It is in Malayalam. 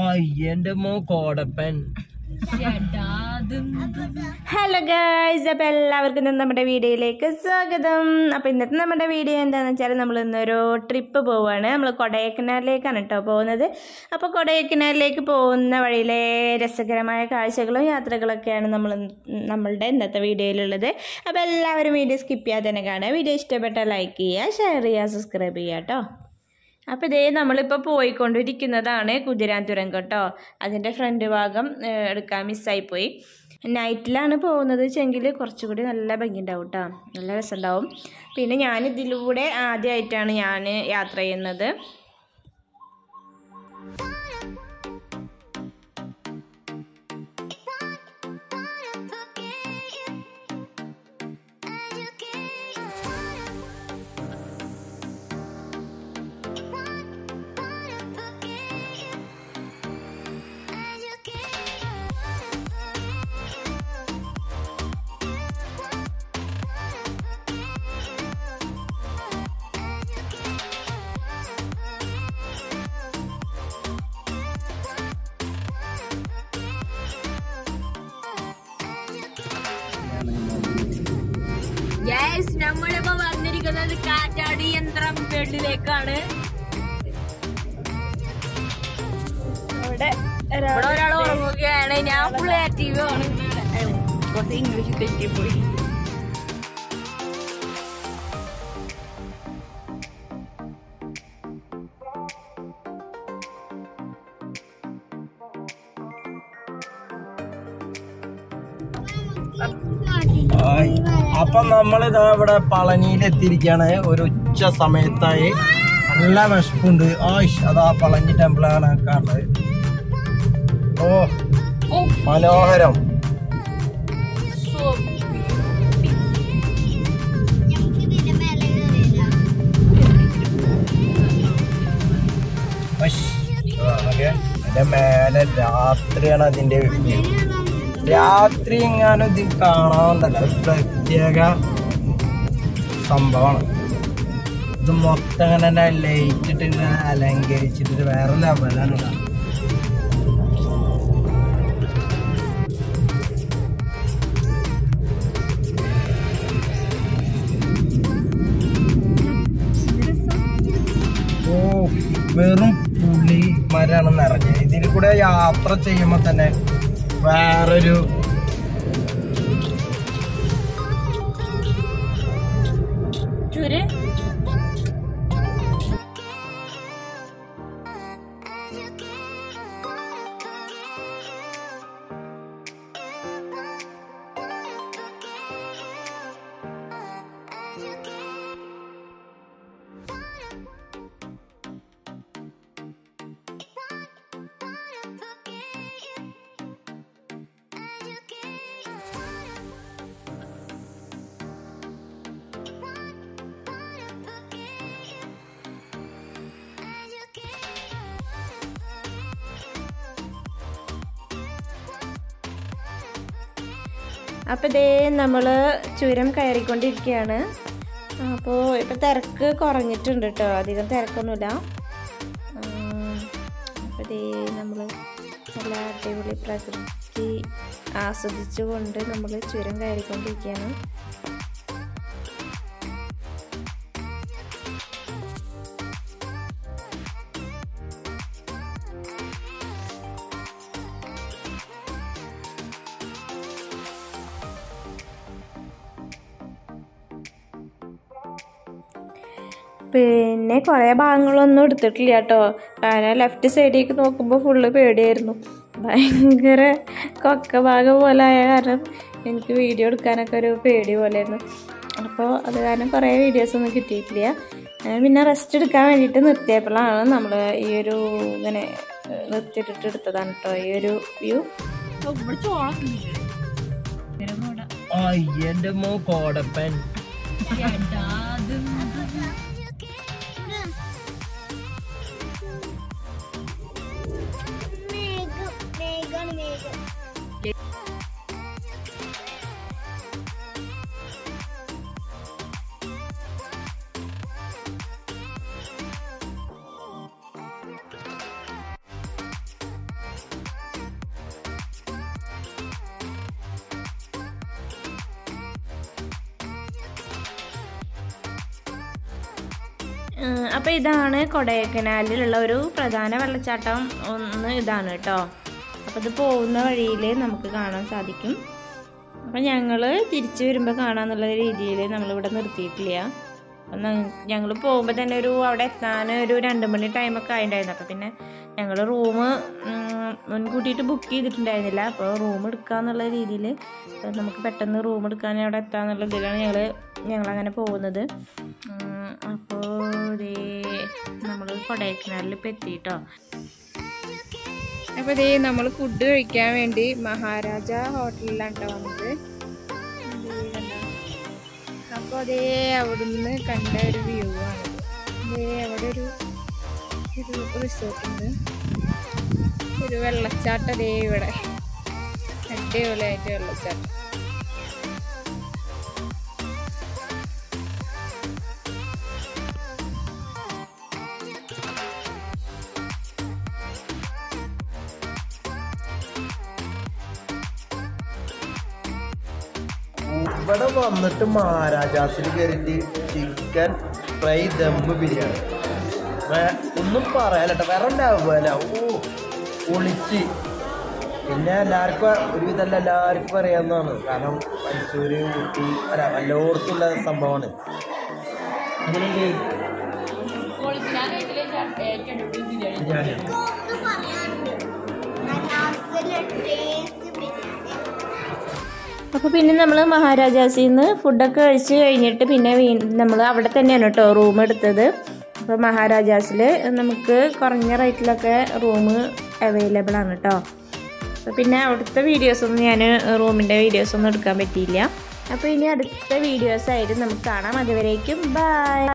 അയ്യന്റെ മോ കോടപ്പൻ ഹലോ ഗായ്സ് അപ്പോൾ എല്ലാവർക്കും ഇന്ന് നമ്മുടെ വീഡിയോയിലേക്ക് സ്വാഗതം അപ്പോൾ ഇന്നത്തെ നമ്മുടെ വീഡിയോ എന്താണെന്ന് വെച്ചാൽ നമ്മൾ ഇന്നൊരു ട്രിപ്പ് പോവുകയാണ് നമ്മൾ കൊടൈക്കനാലിലേക്കാണ് കേട്ടോ പോകുന്നത് അപ്പോൾ കൊടൈക്കനാലിലേക്ക് പോകുന്ന വഴിയിലെ രസകരമായ കാഴ്ചകളും യാത്രകളൊക്കെയാണ് നമ്മൾ നമ്മളുടെ ഇന്നത്തെ വീഡിയോയിലുള്ളത് അപ്പോൾ എല്ലാവരും വീഡിയോ സ്കിപ്പ് ചെയ്യാതെ തന്നെ കാണുക വീഡിയോ ഇഷ്ടപ്പെട്ടാൽ ലൈക്ക് ചെയ്യുക ഷെയർ ചെയ്യുക സബ്സ്ക്രൈബ് ചെയ്യുക കേട്ടോ അപ്പോൾ ഇതേ നമ്മളിപ്പോൾ പോയിക്കൊണ്ടിരിക്കുന്നതാണ് കുതിരാൻതുരം കേട്ടോ അതിൻ്റെ ഫ്രണ്ട് ഭാഗം ഏഹ്, എടുക്കാൻ മിസ്സായിപ്പോയി നൈറ്റിലാണ് പോകുന്നത് വെച്ചെങ്കിൽ കുറച്ചുകൂടി നല്ല ഭംഗിയുണ്ടാവും കേട്ടോ നല്ല രസമുണ്ടാവും പിന്നെ ഞാൻ ഇതിലൂടെ ആദ്യമായിട്ടാണ് ഞാൻ യാത്ര ചെയ്യുന്നത് യെസ് നമ്മളിപ്പോ വന്നിരിക്കുന്നത് കാറ്റാടി യന്ത്രം വീട്ടിലേക്കാണ് ഇവിടെ ഒരാൾ ഉറങ്ങുകയാണ് ഞാൻ ഫുൾ ആക്റ്റീവ് ആണ് കുറച്ച് ഇംഗ്ലീഷ് തെറ്റിപ്പോയി ആയ്. അപ്പൊ നമ്മളിതാ ഇവിടെ പളനിയിൽ എത്തിയിരിക്കാണ് ഒരു ഉച്ച സമയത്തായി നല്ല വിശപ്പുണ്ട് ആയിഷ് അതാ പളനി ടെമ്പിളാണ് കാണുന്നത് ഓ മനോഹരം ആയിഷ്. ആ, നോക്കിയേ. അതിന്റെ മേലെ രാത്രിയാണ് അതിന്റെ view. രാത്രി എങ്ങാനും ഇത് കാണാവുന്നല്ല ഒരു പ്രത്യേക സംഭവമാണ് ഇത് മൊത്തം അങ്ങനെ ലൈറ്റ് ഇട്ട് ഇങ്ങനെ അലങ്കരിച്ചിട്ട് ഇത് വേറെ ലെവലാണ് ഇത്. ഓ വെറും പുളി മരാണ് നിറഞ്ഞത് ഇതിൽ കൂടെ യാത്ര ചെയ്യുമ്പോ തന്നെ വേറൊരു ചുര് അപ്പോൾ ഇതേ നമ്മൾ ചുരം കയറിക്കൊണ്ടിരിക്കുകയാണ് അപ്പോൾ ഇപ്പോൾ തിരക്ക് കുറഞ്ഞിട്ടുണ്ട് കേട്ടോ അധികം തിരക്കൊന്നുമില്ല അപ്പോൾ ഇതേ നമ്മൾ നല്ല അടിപൊളി പ്രകൃതി ആസ്വദിച്ചുകൊണ്ട് നമ്മൾ ചുരം കയറിക്കൊണ്ടിരിക്കുകയാണ് പിന്നെ കുറേ ഭാഗങ്ങളൊന്നും എടുത്തിട്ടില്ല കേട്ടോ കാരണം ലെഫ്റ്റ് സൈഡിലേക്ക് നോക്കുമ്പോൾ ഫുള്ള് പേടിയായിരുന്നു ഭയങ്കര കൊക്ക ഭാഗം പോലെ ആയ കാരണം എനിക്ക് വീഡിയോ എടുക്കാനൊക്കെ ഒരു പേടി പോലെയായിരുന്നു അപ്പോൾ അത് കാരണം കുറേ വീഡിയോസ് ഒന്നും കിട്ടിയിട്ടില്ല ഞാൻ പിന്നെ റെസ്റ്റ് എടുക്കാൻ വേണ്ടിയിട്ട് നിർത്തിയപ്പോഴാണ് നമ്മൾ ഈ ഒരു ഇങ്ങനെ ഏഹ്, നിർത്തിയിട്ടിട്ട് എടുത്തതാണ് കേട്ടോ ഈ ഒരു വ്യൂ അയ്യന്റെ മോ കോടപ്പൻ അപ്പോൾ ഇതാണ് കൊടൈക്കനാലിലുള്ള ഒരു പ്രധാന വെള്ളച്ചാട്ടം ഒന്ന് ഇതാണ് കേട്ടോ അപ്പോൾ ഇത് പോകുന്ന വഴിയിൽ നമുക്ക് കാണാൻ സാധിക്കും അപ്പോൾ ഞങ്ങൾ തിരിച്ചു വരുമ്പോൾ കാണാമെന്നുള്ള രീതിയിൽ നമ്മളിവിടെ നിർത്തിയിട്ടില്ല ഞങ്ങൾ പോകുമ്പോൾ തന്നെ ഒരു അവിടെ എത്താൻ ഒരു രണ്ട് മണി ടൈമൊക്കെ ആയിട്ടുണ്ടായിരുന്നു അപ്പോൾ പിന്നെ ഞങ്ങൾ റൂം മുൻകൂട്ടിയിട്ട് ബുക്ക് ചെയ്തിട്ടുണ്ടായിരുന്നില്ല അപ്പോൾ റൂം എടുക്കാന്നുള്ള രീതിയിൽ നമുക്ക് പെട്ടെന്ന് റൂം എടുക്കാൻ അവിടെ എത്താന്നുള്ള ഇതിലാണ് ഞങ്ങൾ ഞങ്ങളങ്ങനെ പോകുന്നത് ഉം, അപ്പോൾ ദേ നമ്മൾ കൊടൈക്കനാലിൽ ഇപ്പോൾ എത്തിയിട്ടോ അപ്പോൾ ദേ നമ്മൾ ഫുഡ് കഴിക്കാൻ വേണ്ടി മഹാരാജ ഹോട്ടലിലാണ് കേട്ടോ വന്നത് ദേ കണ്ടോ? അപ്പോൾ അതേ അവിടുന്ന് കണ്ട ഒരു വ്യൂ ആണ് ദേ അവിടെ ഒരു ഒരു റിസോർട്ട് ഉണ്ട് ഒരു വെള്ളച്ചാട്ടം ദേ ഇവിടെ അടിപൊളിയായിട്ട് വെള്ളച്ചാട്ടം ഇവിടെ വന്നിട്ട് മഹാരാജാസിൽ കയറിയിട്ട് ചിക്കൻ ഫ്രൈ ദമ്മ് ബിരിയാണി വേ- ഒന്നും പറയാലട്ടോ വേറെ ഉണ്ടാവില്ല ഓ പൊളിച്ച് പിന്നെ എല്ലാവർക്കും ഒരുവിധമല്ല എല്ലാവർക്കും അറിയാവുന്നതാണ് കാരണം മൈസൂര് ഊട്ടി അല്ല എല്ലായിടത്തുള്ള സംഭവമാണ് എങ്ങനെയുണ്ട് ബിരിയാണിയാണ് അപ്പോൾ പിന്നെ നമ്മൾ മഹാരാജാസിൽ നിന്ന് ഫുഡൊക്കെ കഴിച്ച് കഴിഞ്ഞിട്ട് പിന്നെ വീണ്ടും നമ്മൾ അവിടെ തന്നെയാണ് കേട്ടോ റൂം എടുത്തത് അപ്പോൾ മഹാരാജാസിൽ നമുക്ക് കുറഞ്ഞ റേറ്റിലൊക്കെ റൂം അവൈലബിൾ ആണ് കേട്ടോ അപ്പോൾ പിന്നെ അവിടുത്തെ വീഡിയോസൊന്നും ഞാൻ റൂമിൻ്റെ വീഡിയോസൊന്നും എടുക്കാൻ പറ്റിയില്ല അപ്പോൾ ഇനി അടുത്ത വീഡിയോസായിട്ട് നമുക്ക് കാണാം അതുവരേക്കും ബൈ